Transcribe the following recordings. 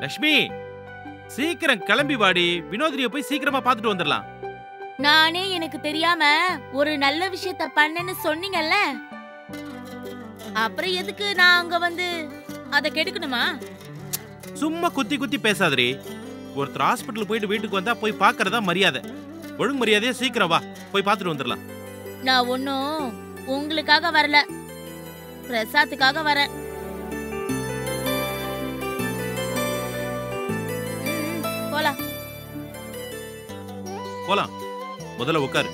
லக்ஷ்மி சீக்கிரம் கிளம்பி வாடி வினோதினிய போய் சீக்கிரமா பார்த்துட்டு வந்துடலாம் நானே எனக்கு தெரியாம ஒரு நல்ல விஷயத்த பண்ணேன்னு சொன்னீங்கல்ல அப்புறம் எதுக்கு நான் அங்க வந்து அத கெடுக்கணுமா சும்மா குத்தி குத்தி பேசாதடி ஒருத்தர் ஹாஸ்பிட்டல் போயிட்டு வீட்டுக்கு வந்தா போய் பார்க்கறதா மரியாதை ஒழுங்கு மரியாதையா சீக்கிரம் வா போய் பார்த்துட்டு வந்துடலாம் நான் ஒன்னும் உங்களுக்காக வரல பிரசாத்துக்காக வரேன் ம், போலாம் போலாம் முதல்ல உட்காரு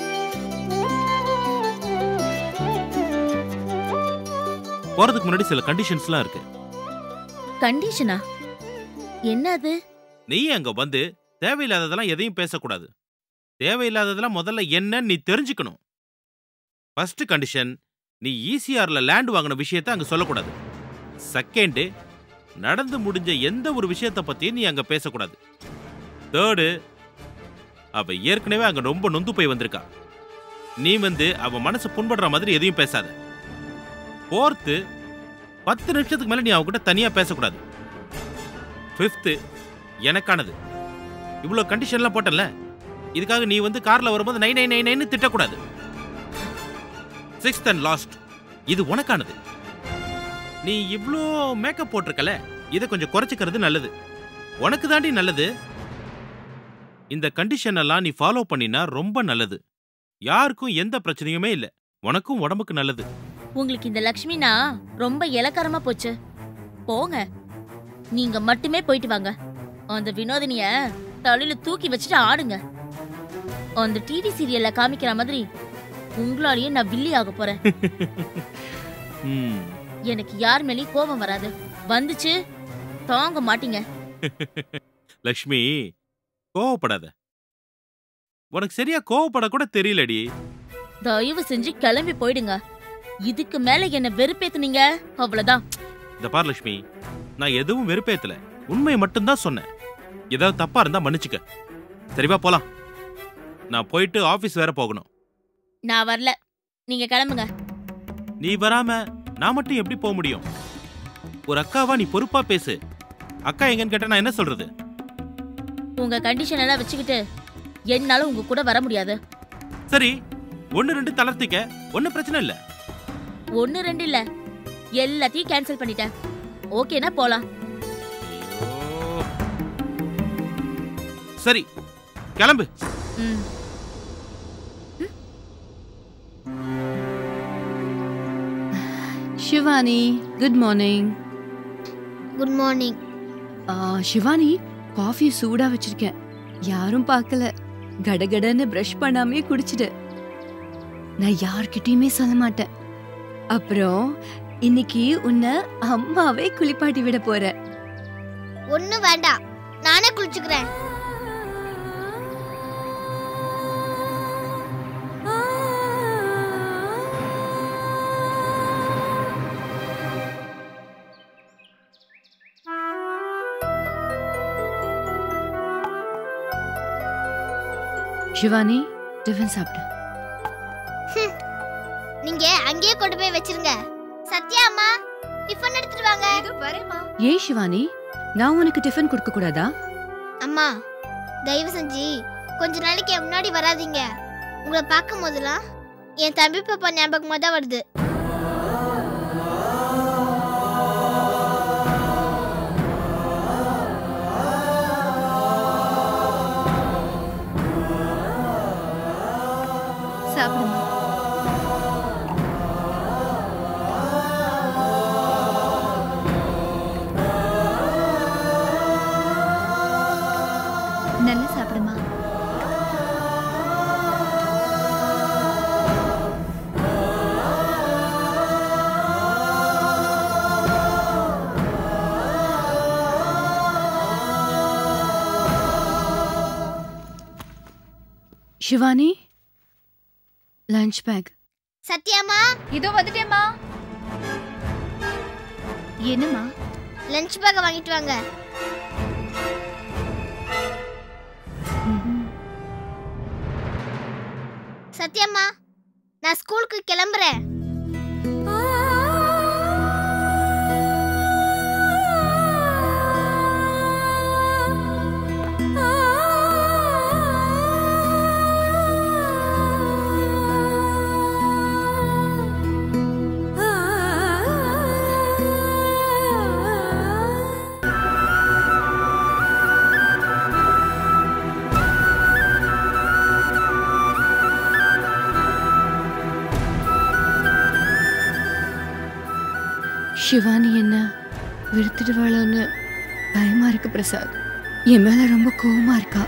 போறதுக்கு முன்னாடி சில கண்டிஷன்ஸ்லாம் இருக்கு கண்டிஷனா என்ன அது நீ அங்க வந்து தேவையில்லாததெல்லாம் எதையும் பேசக்கூடாது தேவையில்லாததெல்லாம் முதல்ல என்னன்னு நீ தெரிஞ்சுக்கணும் ஃபர்ஸ்ட் கண்டிஷன் நீ ஈசிஆர்ல லேண்ட் வாங்கின விஷயத்த அங்க சொல்லக்கூடாது செகண்ட் நடந்து முடிஞ்ச எந்த ஒரு விஷயத்த பத்தியும் நீ அங்க பேசக்கூடாது தேர்டு அவ ஏற்கனவே அங்க ரொம்ப நொந்து போய் வந்திருக்கா நீ வந்து அவ மனசு புண்படுற மாதிரி எதையும் பேசாத ஃபோர்த்து பத்து நிமிஷத்துக்கு மேல நீ அவகிட்ட தனியா பேசக்கூடாது ஃபிஃப்த்து எனக்கானது இவ்வளோ கண்டிஷன்லாம் போட்டல இதுக்காக நீ வந்து கார்ல வரும்போது நை நை நை நைன்னு திட்டக்கூடாது சிக்ஸ்த் அண்ட் லாஸ்ட் இது உனக்கானது நீ இவ்வளோ மேக்கப் போட்டிருக்கல இதை கொஞ்சம் குறைச்சிக்கிறது நல்லது உனக்கு தாண்டி நல்லது இந்த கண்டிஷன் எல்லாம் நீ ஃபாலோ பண்ணினா ரொம்ப நல்லது யாருக்கும் எந்த பிரச்சனையுமே இல்லை உனக்கும் உடம்புக்கு நல்லது உங்களுக்கு இந்த லக்ஷ்மினா ரொம்ப இலக்காரமா போச்சு போங்க நீங்க மட்டுமே போயிட்டு வாங்க அந்த வினோதினிய தலையில தூக்கி வச்சுட்டு ஆடுங்க அந்த டிவி சீரியல்ல காமிக்கிற மாதிரி உங்களாலேயே நான் வில்லி ஆக போறேன் ம் எனக்கு யார் மேலேயும் கோபம் வராது வந்துச்சு தாங்க மாட்டீங்க லக்ஷ்மி கோவப்படாத உனக்கு சரியா கோவப்பட கூட தெரியலடி தயவு செஞ்சு கிளம்பி போயிடுங்க இதுக்கு மேல என்ன வெறுப்பேத்துனீங்க அவ்வளவுதான் இந்த பார் லட்சுமி நான் எதுவும் வெறுப்பேத்தல உண்மையை மட்டும்தான் சொன்னேன் ஏதாவது தப்பா இருந்தா மன்னிச்சுக்க சரிவா போலாம் நான் போயிட்டு ஆபீஸ் வேற போகணும் நான் வரல நீங்க கிளம்புங்க நீ வராம நான் மட்டும் எப்படி போக முடியும் ஒரு அக்காவா நீ பொறுப்பா பேசு அக்கா எங்கன்னு கேட்டா நான் என்ன சொல்றது உங்க கண்டிஷன் எல்லாம் வச்சுக்கிட்டு என்னால உங்க கூட வர முடியாது சரி ஒன்னு ரெண்டு தளர்த்திக்க ஒன்னும் பிரச்சனை இல்ல ஒன்னு ரெண்டு இல்ல எல்லாத்தையும் கேன்சல் பண்ணிட்டேன் ஓகேனா போலாம் ஐயோ. சரி கிளம்பு ம் Shivani good morning good morning Shivani coffee சூடா வச்சிருக்கேன் யாரும் பார்க்கல கடகடன்னு பிரஷ் பண்ணாமே குடிச்சிடு நான் யார்கிட்டயுமே சொல்ல மாட்டேன் அப்புறம் இன்னைக்கு உன்னை அம்மாவே குளிப்பாட்டி விட போறேன் ஒன்றும் வேண்டாம் நானே குளிச்சுக்கிறேன் ஷிவானி டிஃபன் சாப்பிடு நீங்க அங்கேயே கொண்டு போய் வச்சிருங்க சத்யா அம்மா டிஃபன் எடுத்துட்டு வாங்க ஏன் ஷிவானி நான் உனக்கு டிஃபன் கொடுக்க கூடாதா அம்மா தயவு செஞ்சு கொஞ்ச நாளைக்கு என் முன்னாடி வராதீங்க உங்களை பார்க்கும் போதெல்லாம் என் தம்பி பாப்பா ஞாபகமாக தான் வருது சாப்பிடுமா நல்லா சாப்பிடுமா ஷிவானி லஞ்ச் பேக் சத்யாம்மா இதோ வந்துட்டேம்மா என்னம்மா லஞ்ச் பேக்கை வாங்கிட்டு வாங்க சத்யாம்மா நான் ஸ்கூலுக்கு கிளம்புறேன் சிவானி என்ன வெறுத்துடுவாளோன்னு பயமா இருக்கு பிரசாத் என் மேல ரொம்ப கோவமா இருக்கா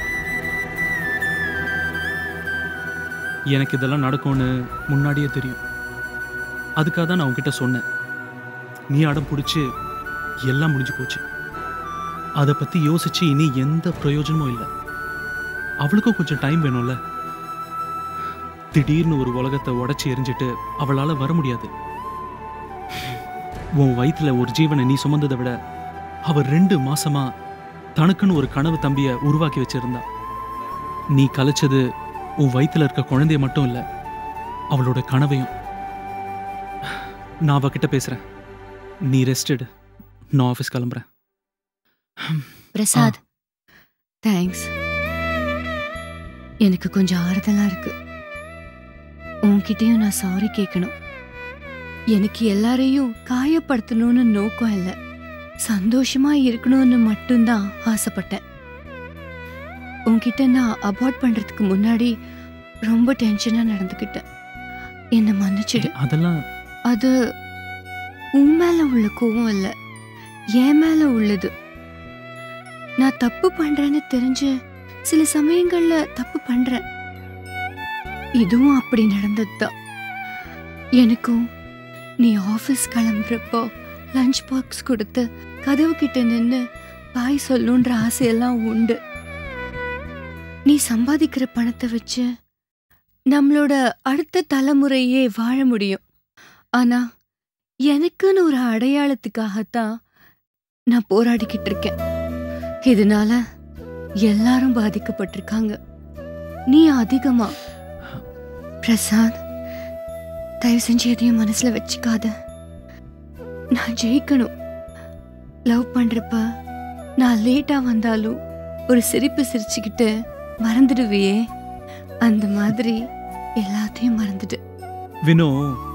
எனக்கு இதெல்லாம் நடக்கும்னு முன்னாடியே தெரியும் அதுக்காக தான் நான் உன்கிட்ட சொன்னேன் நீ அடம் பிடிச்சி எல்லாம் முடிஞ்சு போச்சு அதை பற்றி யோசிச்சு இனி எந்த பிரயோஜனமும் இல்லை அவளுக்கும் கொஞ்சம் டைம் வேணும்ல திடீர்னு ஒரு உலகத்தை உடைச்சி எரிஞ்சிட்டு அவளால் வர முடியாது உன் வயித்துல ஒரு ஜீவனை நீ சுமந்ததை விட அவ ரெண்டு மாசமா தனக்குன்னு ஒரு கனவு தம்பிய உருவாக்கி வச்சிருந்தா நீ கலைச்சது உன் வயித்துல இருக்க குழந்தைய மட்டும் இல்ல அவளோட கனவையும் நான் அவகிட்ட பேசுறேன் நீ ரெஸ்டட் நான் ஆஃபீஸ் கிளம்புறேன் பிரசாத் தேங்க்ஸ் எனக்கு கொஞ்சம் ஆறுதலா இருக்கு உன்கிட்டயும் நான் சாரி கேட்கணும் எனக்கு எல்லாரையும் காயப்படுத்தணும்னு நோக்கம் இல்லை சந்தோஷமா இருக்கணும்னு மட்டும்தான் ஆசைப்பட்டேன் உன்கிட்ட நான் அபார்ட் பண்றதுக்கு முன்னாடி ரொம்ப டென்ஷனா நடந்துக்கிட்டேன் என்னை மன்னிச்சிடு அதெல்லாம் அது உன் மேல உள்ள கோவம் இல்ல என் மேல உள்ளது நான் தப்பு பண்றேன்னு தெரிஞ்சு சில சமயங்கள்ல தப்பு பண்றேன் இதுவும் அப்படி நடந்ததுதான் எனக்கும் நீ ஆபீஸ் கிளம்புறப்போ லஞ்ச் பாக்ஸ் கொடுத்து கதவு கிட்ட நின்னு பாய் சொல்லணுன்ற ஆசையெல்லாம் உண்டு நீ சம்பாதிக்கிற பணத்தை வச்சு நம்மளோட அடுத்த தலைமுறையே வாழ முடியும் ஆனா எனக்குன்னு ஒரு அடையாளத்துக்காகத்தான் நான் போராடிக்கிட்டு இருக்கேன் இதனால எல்லாரும் பாதிக்கப்பட்டிருக்காங்க நீ அதிகமா பிரசாத் தயவு செஞ்சு எதையும் மனசுல வச்சுக்காத நான் ஜெயிக்கணும் லவ் பண்றப்ப நான் லேட்டா வந்தாலும் ஒரு சிரிப்பு சிரிச்சுக்கிட்டு மறந்துடுவியே அந்த மாதிரி எல்லாத்தையும் மறந்துடு வினோ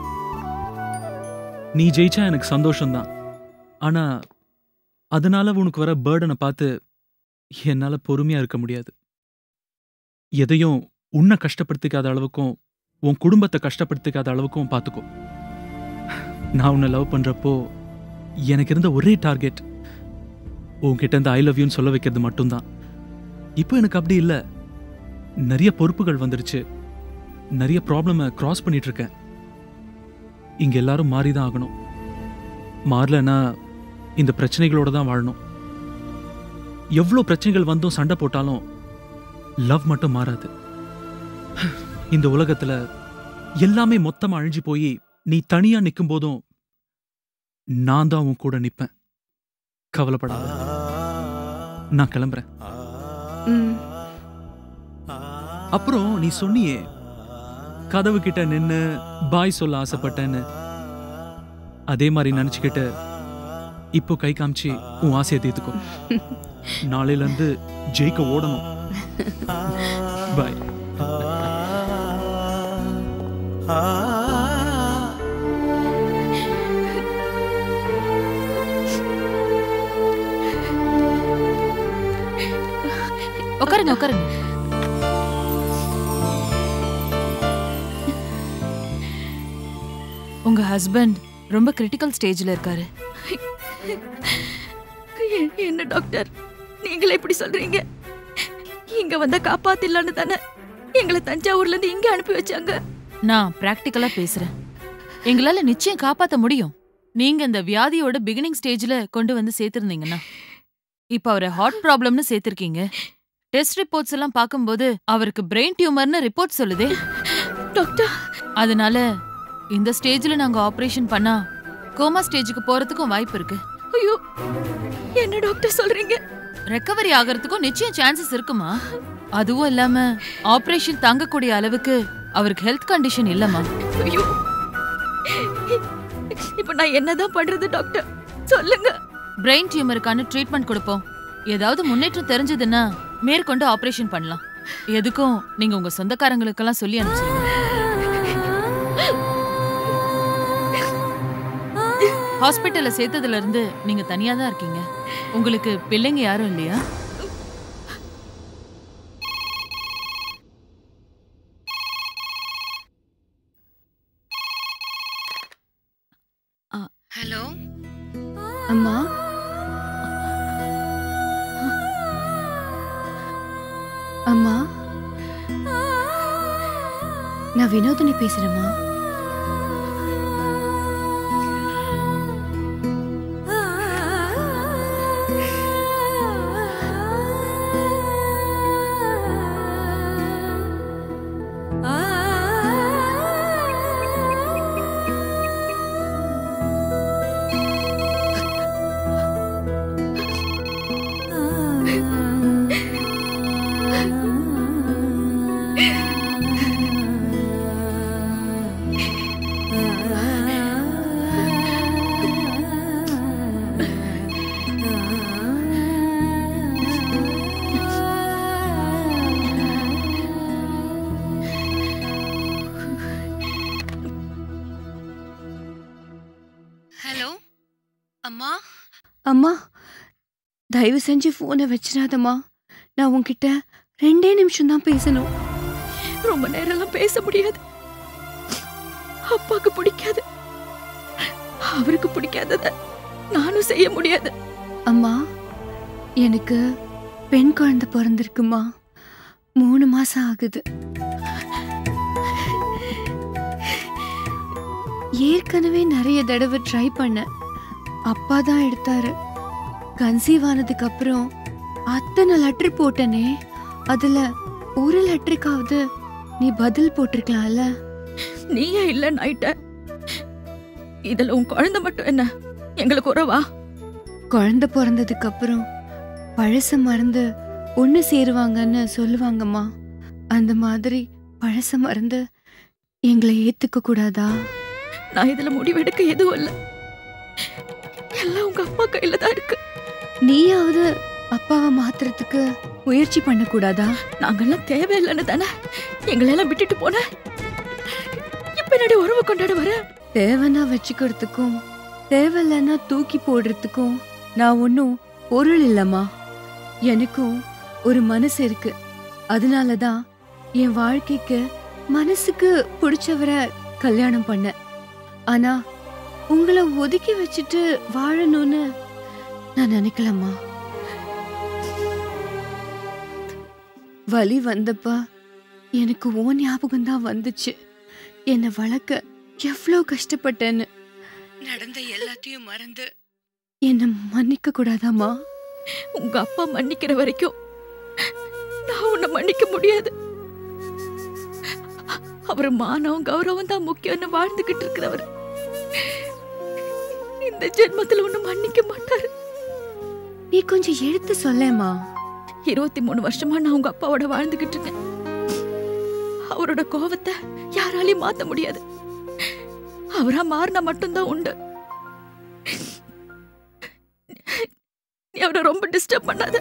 நீ ஜெயிச்சா எனக்கு சந்தோஷம்தான் ஆனா அதனால உனக்கு வர பேர்டனை பார்த்து என்னால பொறுமையா இருக்க முடியாது எதையும் உன்னை கஷ்டப்படுத்திக்காத அளவுக்கும் உன் குடும்பத்தை கஷ்டப்படுத்திக்காத அளவுக்கும் பார்த்துக்கோ நான் உன்னை லவ் பண்றப்போ எனக்கு இருந்த ஒரே டார்கெட் உன்கிட்ட இருந்து ஐ லவ் யூன்னு சொல்ல வைக்கிறது மட்டும்தான் இப்போ எனக்கு அப்படி இல்லை நிறைய பொறுப்புகள் வந்துருச்சு நிறைய ப்ராப்ளமை கிராஸ் பண்ணிட்டு இருக்கேன் இங்க எல்லாரும் மாறி தான் ஆகணும் மாறலன்னா இந்த பிரச்சனைகளோட தான் வாழணும் எவ்வளோ பிரச்சனைகள் வந்தும் சண்டை போட்டாலும் லவ் மட்டும் மாறாது இந்த உலகத்துல எல்லாமே மொத்தமா அழிஞ்சு போய் நீ தனியா நிற்கும் போதும் நான் தான் உன் கூட நிப்பேன் கவலைப்படாத நான் கிளம்புறேன் ம் அப்புறம் நீ சொன்னியே கதவு கிட்ட நின்னு பாய் சொல்ல ஆசைப்பட்டேன்னு அதே மாதிரி நினைச்சுக்கிட்டு இப்போ கை காமிச்சு உன் ஆசையை தீர்த்துக்கோ நாளையில இருந்து ஜெயிக்க ஓடணும் பாய் உட்காருங்க உட்காருங்க உங்க ஹஸ்பண்ட் ரொம்ப கிரிட்டிக்கல் ஸ்டேஜ்ல இருக்காரு என்ன டாக்டர் நீங்களே இப்படி சொல்றீங்க இங்க வந்தா காப்பாத்திடலான்னு தானே எங்களை தஞ்சாவூர்ல இருந்து இங்க அனுப்பி வச்சாங்க நான் பிராக்டிக்கலா பேசுறேன் எங்களால நிச்சயம் காப்பாத்த முடியும் நீங்க இந்த வியாதியோட பிகினிங் ஸ்டேஜ்ல கொண்டு வந்து சேர்த்திருந்தீங்கன்னா இப்ப அவரை ஹார்ட் ப்ராப்ளம்னு சேர்த்திருக்கீங்க டெஸ்ட் ரிப்போர்ட்ஸ் எல்லாம் பார்க்கும்போது அவருக்கு பிரெயின் டியூமர்னு ரிப்போர்ட் சொல்லுதே டாக்டர் அதனால இந்த ஸ்டேஜ்ல நாங்க ஆபரேஷன் பண்ணா கோமா ஸ்டேஜுக்கு போறதுக்கும் வாய்ப்பு இருக்கு ஐயோ என்ன டாக்டர் சொல்றீங்க ரெக்கவரி ஆகிறதுக்கும் நிச்சயம் சான்சஸ் இருக்குமா அதுவும் இல்லாம ஆபரேஷன் தாங்கக்கூடிய அளவுக்கு அவருக்கு ஹெல்த் கண்டிஷன் இல்லம்மா ஐயோ இப்ப நான் என்னதான் பண்றது டாக்டர் சொல்லுங்க பிரெயின் டியூமருக்கான ட்ரீட்மெண்ட் கொடுப்போம் ஏதாவது முன்னேற்றம் தெரிஞ்சதுன்னா மேற்கொண்டு ஆபரேஷன் பண்ணலாம் எதுக்கும் நீங்க உங்க சொந்தக்காரங்களுக்கெல்லாம் சொல்லி அனுப்பிச்சிருங்க ஹாஸ்பிட்டல்ல சேர்த்ததுல இருந்து நீங்க தனியா தான் இருக்கீங்க உங்களுக்கு பிள்ளைங்க யாரும் இல்லையா ஹலோ அம்மா அம்மா நான் வினோதினி பேசுறேம்மா ஹலோ அம்மா அம்மா தயவு செஞ்சு போனை வச்சிடாதம்மா நான் உன்கிட்ட ரெண்டே நிமிஷம் தான் பேசணும் ரொம்ப நேரம்லாம் பேச முடியாது அப்பாக்கு பிடிக்காது அவருக்கு பிடிக்காதத நானும் செய்ய முடியாது அம்மா எனக்கு பெண் குழந்தை பிறந்திருக்குமா மூணு மாசம் ஆகுது ஏற்கனவே நிறைய தடவை ட்ரை பண்ணேன் அப்பா தான் எடுத்தாரு கன்சீவ் ஆனதுக்கு அப்புறம் அத்தனை லெட்டர் போட்டனே அதுல ஒரு லெட்டருக்காவது நீ பதில் போட்டிருக்கலாம்ல நீயே இல்ல நைட்ட இதுல உன் குழந்தை மட்டும் என்ன எங்களுக்கு உறவா குழந்தை பிறந்ததுக்கு அப்புறம் பழச மறந்து ஒன்று சேருவாங்கன்னு சொல்லுவாங்கம்மா அந்த மாதிரி பழச மறந்து எங்களை ஏத்துக்க கூடாதா நான் இதுல முடிவெடுக்க எதுவும் இல்ல எல்லாம் உங்க அப்பா கையில தான் இருக்கு நீயாவது அப்பாவை மாத்துறதுக்கு முயற்சி பண்ணக்கூடாதா நாங்கெல்லாம் தேவையில்லைன்னு தானே எங்களெல்லாம் விட்டுட்டு போன இப்ப என்னடி உறவு கொண்டாட வர தேவைன்னா வச்சுக்கிறதுக்கும் தேவையில்லைன்னா தூக்கி போடுறதுக்கும் நான் ஒன்றும் பொருள் இல்லம்மா எனக்கும் ஒரு மனசு இருக்கு அதனால தான் என் வாழ்க்கைக்கு மனசுக்கு பிடிச்சவரை கல்யாணம் பண்ணேன் ஆனா உங்களை ஒதுக்கி வச்சுட்டு வாழணும்னு நான் நினைக்கலம்மா வலி வந்தப்ப எனக்கு ஓ ஞாபகம் தான் வந்துச்சு என்னை வளர்க்க எவ்வளோ கஷ்டப்பட்டேன்னு நடந்த எல்லாத்தையும் மறந்து என்னை மன்னிக்க கூடாதாம்மா உங்க அப்பா மன்னிக்கிற வரைக்கும் நான் உன்னை மன்னிக்க முடியாது அவர் மானம் கௌரவம் தான் முக்கியம்னு வாழ்ந்துகிட்டு இருக்கிறவர் இந்த ஜென்மத்துல ஒண்ணு மன்னிக்க மாட்டாரு நீ கொஞ்சம் எடுத்து சொல்லேம்மா இருபத்தி மூணு வருஷமா நான் உங்க அப்பாவோட வாழ்ந்துகிட்டு இருக்கேன் அவரோட கோவத்தை யாராலையும் மாத்த முடியாது அவரா மாறினா மட்டும்தான் உண்டு நீ அவரை ரொம்ப டிஸ்டர்ப் பண்ணாத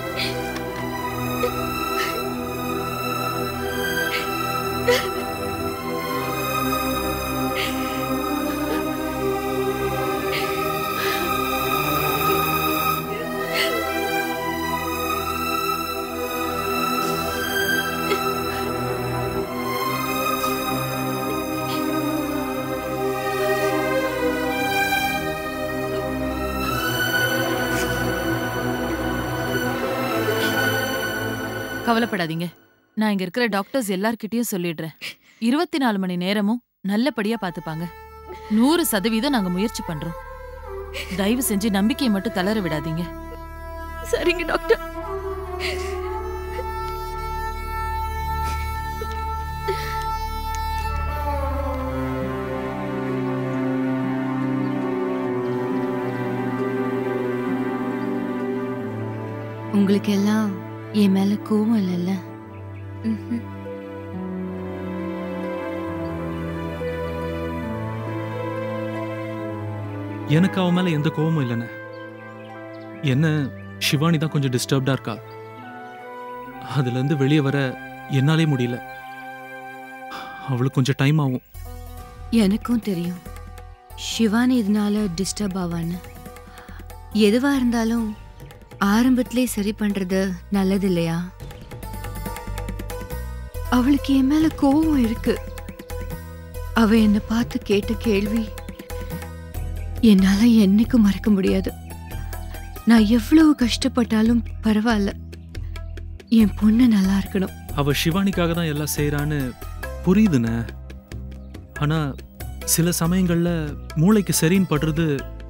கவலைப்படாதீங்க நான் இங்க இருக்கிற டாக்டர்ஸ் எல்லார்கிட்டயும் சொல்லிடுறேன் இருபத்தி நாலு மணி நேரமும் நல்லபடியா பாத்துப்பாங்க நூறு சதவீதம் நாங்க முயற்சி பண்றோம் தயவு செஞ்சு நம்பிக்கையை மட்டும் தளர விடாதீங்க சரிங்க டாக்டர் உங்களுக்கு எல்லாம் என் மேல கோவம் இல்லைல்ல ம்ஹும். எனக்கு அவன் மேல எந்த கோவமும் இல்லைண்ணே என்ன சிவானி தான் கொஞ்சம் டிஸ்டர்ப்டா இருக்கா அதுல இருந்து வெளியே வர என்னாலே முடியல அவளுக்கு கொஞ்சம் டைம் ஆகும் எனக்கும் தெரியும் சிவானி இதனால டிஸ்டர்ப் ஆவான்னு எதுவா இருந்தாலும் ஆரம்பத்திலே சரி பண்றது நல்லது இல்லையா அவளுக்கு என் மேல கோவம் இருக்கு அவ என்னை பார்த்து கேட்ட கேள்வி என்னால என்னைக்கும் மறக்க முடியாது நான் எவ்வளவு கஷ்டப்பட்டாலும் பரவாயில்ல என் பொண்ணு நல்லா இருக்கணும் அவ சிவானிக்காக தான் எல்லாம் செய்றான்னு புரியுதுண்ணே ஆனா சில சமயங்கள்ல மூளைக்கு சரின்னு படுறது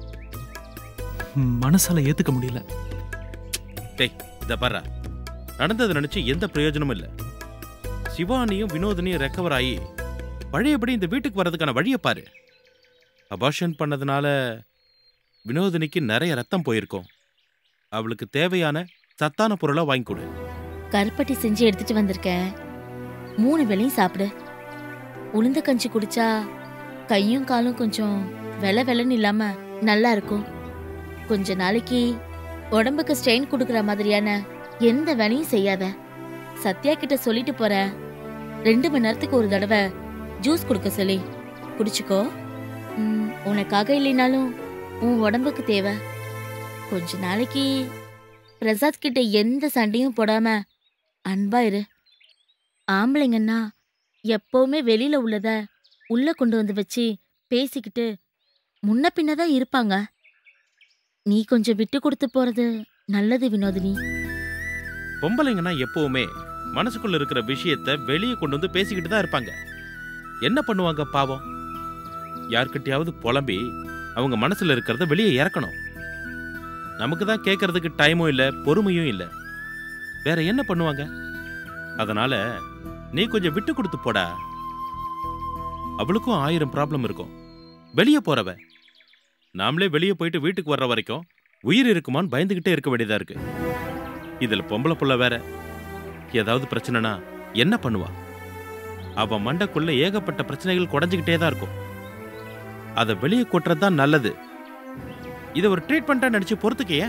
ம், மனசால ஏத்துக்க முடியல டேய் இத பாரு நடந்ததை நினைச்சு எந்த பிரயோஜனமும் இல்ல சிவானியும் வினோதனியும் ரெக்கவர் ஆகி பழையபடி இந்த வீட்டுக்கு வர்றதுக்கான வழியை பாரு அபார்ஷன் பண்ணதுனால வினோதினிக்கு நிறைய ரத்தம் போயிருக்கும் அவளுக்கு தேவையான சத்தான பொருளா வாங்கி கொடு கருப்பட்டி செஞ்சு எடுத்துட்டு வந்திருக்கேன் மூணு வேளையும் சாப்பிடு உளுந்த கஞ்சி குடிச்சா கையும் காலும் கொஞ்சம் வெல வெலன்னு இல்லாம நல்லா இருக்கும் கொஞ்ச நாளைக்கு உடம்புக்கு ஸ்ட்ரெயின் கொடுக்கற மாதிரியான எந்த வேலையும் செய்யாத சத்யா கிட்ட சொல்லிட்டு போறேன் ரெண்டு மணி நேரத்துக்கு ஒரு தடவை ஜூஸ் கொடுக்க சொல்லி குடிச்சுக்கோ ம், உனக்காக இல்லைனாலும் உன் உடம்புக்கு தேவை கொஞ்ச நாளைக்கு பிரசாத் கிட்ட எந்த சண்டையும் போடாம அன்பா இரு ஆம்பளைங்கன்னா எப்பவுமே வெளியில உள்ளத உள்ள கொண்டு வந்து வச்சு பேசிக்கிட்டு முன்ன பின்னதான் இருப்பாங்க நீ கொஞ்சம் விட்டு கொடுத்து போறது நல்லது வினோதினி பொம்பளைங்கன்னா எப்பவுமே மனசுக்குள்ள இருக்கிற விஷயத்த வெளியே கொண்டு வந்து பேசிக்கிட்டு தான் இருப்பாங்க என்ன பண்ணுவாங்க பாவம் யார்கிட்டயாவது புலம்பி அவங்க மனசுல இருக்கிறத வெளியே இறக்கணும் நமக்கு தான் கேட்கறதுக்கு டைமும் இல்ல பொறுமையும் இல்ல வேற என்ன பண்ணுவாங்க அதனால நீ கொஞ்சம் விட்டு கொடுத்து போடா அவளுக்கும் ஆயிரம் ப்ராப்ளம் இருக்கும் வெளியே போறவ நாமளே வெளியே போயிட்டு வீட்டுக்கு வர்ற வரைக்கும் உயிர் இருக்குமான்னு பயந்துகிட்டே இருக்க வேண்டியதா இருக்கு இதுல பொம்பளை புள்ள வேற ஏதாவது பிரச்சனைனா என்ன பண்ணுவா அவ மண்டைக்குள்ள ஏகப்பட்ட பிரச்சனைகள் குடஞ்சுக்கிட்டே தான் இருக்கும் அதை வெளியே கொட்டுறது தான் நல்லது இதை ஒரு ட்ரீட்மெண்ட்டா நினைச்சு பொறுத்துக்கைய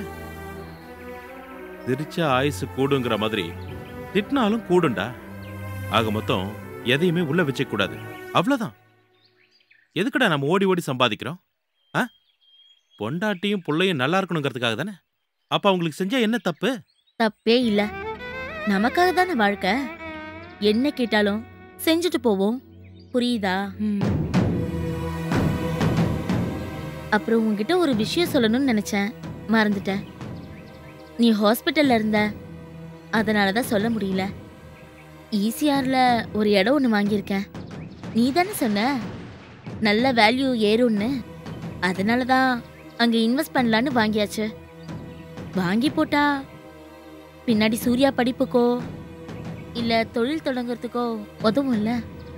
சிரிச்ச ஆயுசு கூடுங்கிற மாதிரி திட்டினாலும் கூடுண்டா ஆக மொத்தம் எதையுமே உள்ள வச்சுக்க கூடாது அவ்வளவுதான் எதுக்குடா நம்ம ஓடி ஓடி சம்பாதிக்கிறோம் ஆ பொண்டாட்டியும் புள்ளையும் நல்லா இருக்கணுங்கிறதுக்காக தானே அப்ப அவங்களுக்கு செஞ்சா என்ன தப்பு தப்பே இல்ல நமக்காக தானே வாழ்க்கை என்ன கேட்டாலும் செஞ்சுட்டு போவோம் புரியுதா அப்புறம் உன்கிட்ட ஒரு விஷயம் சொல்லணும்னு நினைச்சேன் மறந்துட்டேன் நீ ஹாஸ்பிட்டல்ல இருந்த அதனால தான் சொல்ல முடியல ஈசிஆர்ல ஒரு இடம் ஒன்று வாங்கியிருக்கேன் நீ தானே சொன்ன நல்ல வேல்யூ ஏறும்னு அதனால தான் அங்கே இன்வெஸ்ட் பண்ணலான்னு வாங்கியாச்சு வாங்கி போட்டா பின்னாடி சூர்யா படிப்புக்கோ இல்ல தொழில் தொடங்குறதுக்கோ உதவும்ல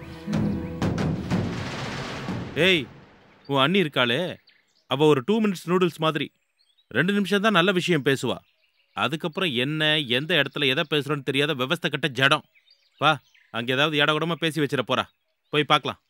ஏய் உன் அண்ணி இருக்காளே அவ ஒரு டூ மினிட்ஸ் நூடுல்ஸ் மாதிரி ரெண்டு நிமிஷம் தான் நல்ல விஷயம் பேசுவா அதுக்கப்புறம் என்ன எந்த இடத்துல எதை பேசுறோன்னு தெரியாத விவஸ்தை கட்ட ஜடம் வா அங்க ஏதாவது இட கூடமா பேசி வச்சிட போறா போய் பார்க்கலாம்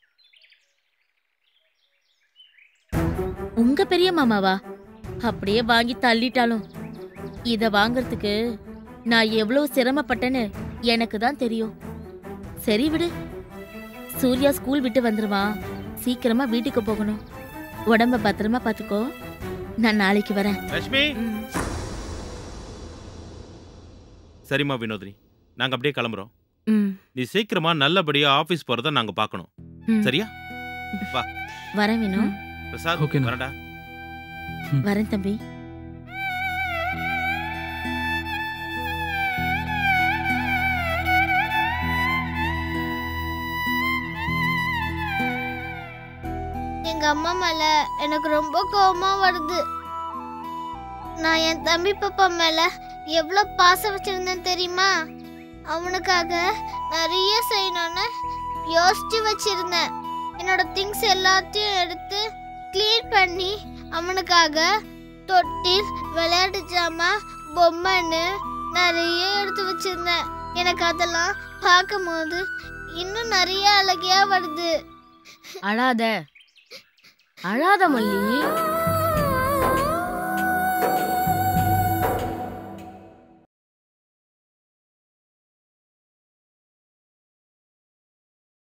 உங்க பெரிய மாமாவா அப்படியே வாங்கி தள்ளிட்டாலும் இத வாங்குறதுக்கு நான் எவ்வளவு சிரமப்பட்டேன்னு எனக்கு தான் தெரியும் சரி விடு சூர்யா ஸ்கூல் விட்டு வந்துருவான் சீக்கிரமா வீட்டுக்கு போகணும் உடம்ப பத்திரமா பாத்துக்கோ நான் நாளைக்கு வரேன் லட்சுமி சரிம்மா வினோதினி நாங்க அப்படியே கிளம்புறோம் ம் நீ சீக்கிரமா நல்லபடியா ஆபீஸ் போறத நாங்க பார்க்கணும் ம். சரியா வரேன் வேணும் பிரசாத் ஓகேண்ணா. வரடா வரேன் தம்பி எங்க அம்மா மேல எனக்கு ரொம்ப கோவமா வருது நான் என் தம்பி பாப்பா மேல எவ்வளவு பாசம் வச்சிருந்தேன் தெரியுமா அவனுக்காக நிறைய செய்யணும்னு யோசிச்சு வச்சிருந்தேன் என்னோட திங்ஸ் எல்லாத்தையும் எடுத்து க்ளீன் பண்ணி அவனுக்காக தொட்டில் விளையாட்டு ஜாமா பொம்மைன்னு நிறைய எடுத்து வச்சிருந்தேன் எனக்கு அதெல்லாம் பார்க்கும்போது இன்னும் நிறைய அழகியா வருது அழாத அழாத மல்லி